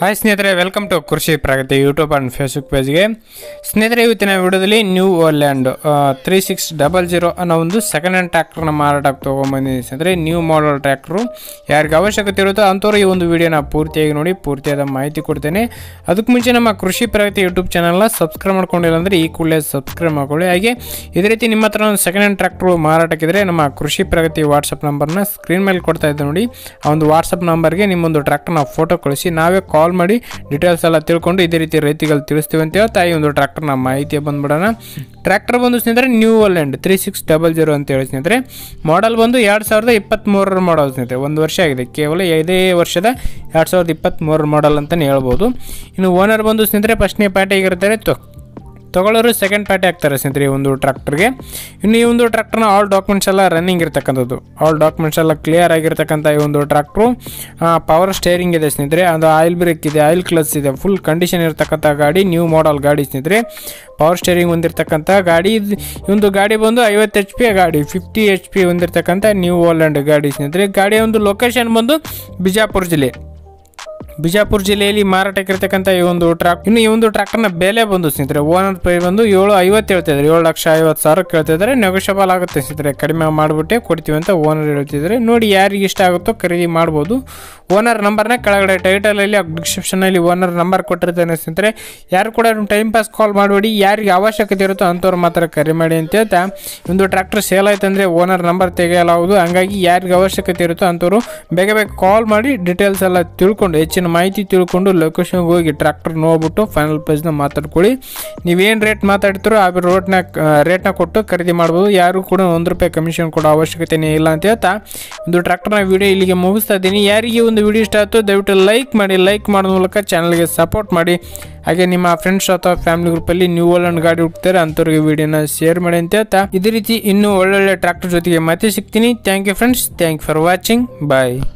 hi ಸ್ನೇಹಿತರೆ welcome to Krishi Pragati YouTube and Facebook ಪೇಜ್ಗೆ ಸ್ನೇಹಿತರೆ ಇವತ್ತಿನ ವಿಡಿಯೋದಲ್ಲಿ New Holland three six double zero ಅನ್ನೋ ಒಂದು ಸೆಕೆಂಡ್ ಹ್ಯಾಂಡ್ ಟ್ರ್ಯಾಕ್ಟರ್ನ ಮಾರಾಟಕ್ಕೆ ತೊಗೊಂಬಂದಿದ್ದೀನಿ ಸ್ನೇಹಿತರೆ ನ್ಯೂ ಮಾಡಲ್ ಟ್ರ್ಯಾಕ್ಟ್ರು ಯಾರಿಗೆ ಅವಶ್ಯಕತೆ ಇರುತ್ತೋ ಅಂಥವ್ರು ಈ ಒಂದು ವಿಡಿಯೋನ ಪೂರ್ತಿಯಾಗಿ ನೋಡಿ ಪೂರ್ತಿಯಾದ ಮಾಹಿತಿ ಕೊಡ್ತೇನೆ ಅದಕ್ಕೆ ಮುಂಚೆ ನಮ್ಮ ಕೃಷಿ ಪ್ರಗತಿ ಯೂಟ್ಯೂಬ್ ಚಾನಲ್ನ ಸಬ್ಸ್ಕ್ರೈಬ್ ಮಾಡ್ಕೊಂಡಿಲ್ಲ ಅಂದರೆ ಈ ಕೂಡಲೇ ಸಬ್ಸ್ಕ್ರೈಬ್ ಮಾಡ್ಕೊಳ್ಳಿ ಹಾಗೆ ಇದೇ ರೀತಿ ನಿಮ್ಮ ಹತ್ರ ಒಂದು ಸೆಕೆಂಡ್ ಹ್ಯಾಂಡ್ ಟ್ರ್ಯಾಕ್ಟ್ರು ಮಾರಾಟಕ್ಕಿದ್ರೆ ನಮ್ಮ ಕೃಷಿ ಪ್ರಗತಿ ವಾಟ್ಸಪ್ ನಂಬರ್ನ ಸ್ಕ್ರೀನ್ ಮೇಲೆ ಕೊಡ್ತಾ ಇದ್ದೆ ನೋಡಿ ಆ ಒಂದು ವಾಟ್ಸಪ್ ನಂಬರ್ಗೆ ನಿಮ್ಮೊಂದು ಟ್ರ್ಯಾಕ್ಟರ್ನ ಫೋಟೋ ಕಳಿಸಿ ನಾವೇ ಕಾಲ್ ಮಾಡಿ ಡೀಟೇಲ್ಸ್ ಎಲ್ಲ ತಿಳ್ಕೊಂಡು ಇದೇ ರೀತಿ ರೈತಿಗಳು ತಿಳಿಸ್ತೀವಿ ಅಂತ ಹೇಳ್ತಾ ಈ ಒಂದು ಟ್ರ್ಯಾಕ್ಟರ್ನ ಮಾಹಿತಿ ಬಂದ್ಬಿಡೋಣ ಟ್ರ್ಯಾಕ್ಟರ್ ಬಂದು ಸ್ನೇಹಿತರೆ New Holland three six double zero ಅಂತ ಹೇಳಿ ಸ್ನೇಹಿತರೆ ಮಾಡಲ್ ಬಂದು ಎರಡು ಸಾವಿರದ ಇಪ್ಪತ್ತ್ಮೂರರ ಮಾಡಲ್ ಸ್ನೇಹಿತರೆ ಒಂದು ವರ್ಷ ಆಗಿದೆ ಕೇವಲ ಇದೇ ವರ್ಷದ ಎರಡು ಸಾವಿರದ ಇಪ್ಪತ್ತ್ಮೂರರ ಮಾಡಲ್ ಅಂತಲೇ ಹೇಳ್ಬೋದು ಇನ್ನು ಓನರ್ ಬಂದು ಸ್ನೇಹಿತರೆ ಫಸ್ಟ್ನೇ ಪಾರ್ಟಿ ಆಗಿರ್ತಾರೆ ತೊ ತೊಗೊಳ್ಳೋರು ಸೆಕೆಂಡ್ ಪಾರ್ಟಿ ಆಗ್ತಾರೆ ಸ್ನೇಹಿತರೆ ಈ ಒಂದು ಟ್ರ್ಯಾಕ್ಟರ್ಗೆ ಇನ್ನು ಈ ಒಂದು ಟ್ರ್ಯಾಕ್ಟರ್ನ ಆಲ್ ಡಾಕ್ಯುಮೆಂಟ್ಸ್ ಎಲ್ಲ ರನ್ನಿಂಗ್ ಇರ್ತಕ್ಕಂಥದ್ದು ಆಲ್ ಡಾಕ್ಯುಮೆಂಟ್ಸ್ ಎಲ್ಲ ಕ್ಲಿಯರ್ ಆಗಿರ್ತಕ್ಕಂಥ ಈ ಒಂದು ಟ್ರ್ಯಾಕ್ಟ್ರು ಪವರ್ ಸ್ಟೇರಿಂಗ್ ಇದೆ ಸ್ನೇಹಿತರೆ ಅದು ಆಯಿಲ್ ಬ್ರೇಕ್ ಇದೆ ಆಯಿಲ್ ಕ್ಲಚ್ ಇದೆ ಫುಲ್ ಕಂಡೀಷನ್ ಇರ್ತಕ್ಕಂಥ ಗಾಡಿ ನ್ಯೂ ಮಾಡಲ್ ಗಾಡಿ ಸ್ನೇಹಿತರೆ ಪವರ್ ಸ್ಟೇರಿಂಗ್ ಹೊಂದಿರತಕ್ಕಂಥ ಗಾಡಿ ಇದು- ಈ ಒಂದು ಗಾಡಿ ಬಂದು ಐವತ್ತು ಎಚ್ ಪಿ ಗಾಡಿ ಫಿಫ್ಟಿ ಎಚ್ ಪಿ ಹೊಂದಿರತಕ್ಕಂಥ ನ್ಯೂ ಓಲ್ಯಾಂಡ್ ಗಾಡಿ ಸ್ನೇಹಿತರೆ ಗಾಡಿಯ ಒಂದು ಲೊಕೇಶನ್ ಬಂದು ಬಿಜಾಪುರ ಜಿಲ್ಲೆ ಬಿಜಾಪುರ ಜಿಲ್ಲೆಯಲ್ಲಿ ಮಾರಾಟಕ್ಕಿರ್ತಕ್ಕಂಥ ಈ ಒಂದು ಟ್ರಾಕ್ ಇನ್ನು ಈ ಒಂದು ಟ್ರ್ಯಾಕ್ಟರ್ನ ಬೆಲೆ ಬಂದು ಸ್ನೇಹಿತರೆ ಓನರ್ ಪ್ರೈ ಬಂದು ಏಳು ಐವತ್ತು ಹೇಳ್ತಿದ್ದಾರೆ ಏಳು ಲಕ್ಷ ಐವತ್ತು ಸಾವಿರ ಕೇಳ್ತಿದ್ದಾರೆ ನೆಗೋಷಿಯಬಲ್ ಆಗುತ್ತೆ ಸ್ನೇಹಿತರೆ ಕಡಿಮೆ ಮಾಡಿಬಿಟ್ಟೆ ಕೊಡ್ತೀವಿ ಅಂತ ಓನರ್ ಹೇಳ್ತಿದ್ದಾರೆ ನೋಡಿ ಯಾರಿಗೆ ಇಷ್ಟ ಆಗುತ್ತೋ ಖರೀದಿ ಮಾಡ್ಬೋದು ಓನರ್ ನಂಬರ್ನ ಕೆಳಗಡೆ ಟೈಟಲಲ್ಲಿ ಡಿಸ್ಕ್ರಿಪ್ಷನಲ್ಲಿ ಓನರ್ ನಂಬರ್ ಕೊಟ್ಟಿರ್ತಾನೆ ಸ್ನೇಹಿತರೆ ಯಾರು ಕೂಡ ಟೈಮ್ ಪಾಸ್ ಕಾಲ್ ಮಾಡಬೇಡಿ ಯಾರಿಗೆ ಅವಶ್ಯಕತೆ ಇರುತ್ತೋ ಅಂಥವ್ರು ಮಾತ್ರ ಕರೆ ಮಾಡಿ ಅಂತ ಹೇಳ್ತಾ ಒಂದು ಟ್ರ್ಯಾಕ್ಟರ್ ಸೇಲ್ ಆಯ್ತಂದ್ರೆ ಓನರ್ ನಂಬರ್ ತೆಗೆಯಲಾಗುವುದು ಹಂಗಾಗಿ ಯಾರಿಗೆ ಅವಶ್ಯಕತೆ ಇರುತ್ತೋ ಅಂಥವ್ರು ಬೇಗ ಬೇಗ ಕಾಲ್ ಮಾಡಿ ಡೀಟೇಲ್ಸ್ ಎಲ್ಲ ತಿಳ್ಕೊಂಡು ಹೆಚ್ಚಿನ ಮಾಹಿತಿ ತಿಳ್ಕೊಂಡು ಲೊಕೇಶನ್ಗೆ ಹೋಗಿ ಟ್ರ್ಯಾಕ್ಟರ್ ನೋಡ್ಬಿಟ್ಟು ಫೈನಲ್ ಪ್ರೈಸ್ನ ಮಾತಾಡ್ಕೊಳ್ಳಿ ನೀವೇನು ರೇಟ್ ಮಾತಾಡ್ತೀರೋ ಆ ರೋಟ್ನ ರೇಟ್ನ ಕೊಟ್ಟು ಖರೀದಿ ಮಾಡ್ಬೋದು ಯಾರು ಕೂಡ ಒಂದು ರೂಪಾಯಿ ಕಮಿಷನ್ ಕೊಡೋ ಅವಶ್ಯಕತೆನೇ ಇಲ್ಲ ಅಂತ ಹೇಳ್ತಾ ಒಂದು ಟ್ರ್ಯಾಕ್ಟರ್ನ ವಿಡಿಯೋ ಇಲ್ಲಿಗೆ ಮುಗಿಸ್ತಾ ಇದ್ದೀನಿ ಯಾರಿಗೆ ಒಂದು ವಿಡಿಯೋ ಇಷ್ಟ ಆಯ್ತು ದಯವಿಟ್ಟು ಲೈಕ್ ಮಾಡಿ ಲೈಕ್ ಮಾಡೋ ಮೂಲಕ ಚಾನಲ್ಗೆ ಸಪೋರ್ಟ್ ಮಾಡಿ ಹಾಗೆ ನಿಮ್ಮ ಫ್ರೆಂಡ್ಸ್ ಅಥವಾ ಫ್ಯಾಮಿಲಿ ಗ್ರೂಪಲ್ಲಿ ನ್ಯೂ ಓಲ್ಯಾಂಡ್ ಗಾಡಿ ಹುಡ್ತಾರೆ ಅಂಥವ್ರಿಗೆ ವಿಡಿಯೋನ ಶೇರ್ ಮಾಡಿ ಅಂತ ಹೇಳ್ತಾ ಇದೇ ರೀತಿ ಇನ್ನೂ ಒಳ್ಳೊಳ್ಳೆ ಟ್ರ್ಯಾಕ್ಟರ್ ಜೊತೆಗೆ ಮತ್ತೆ ಸಿಗ್ತೀನಿ thank you friends thank for watching bye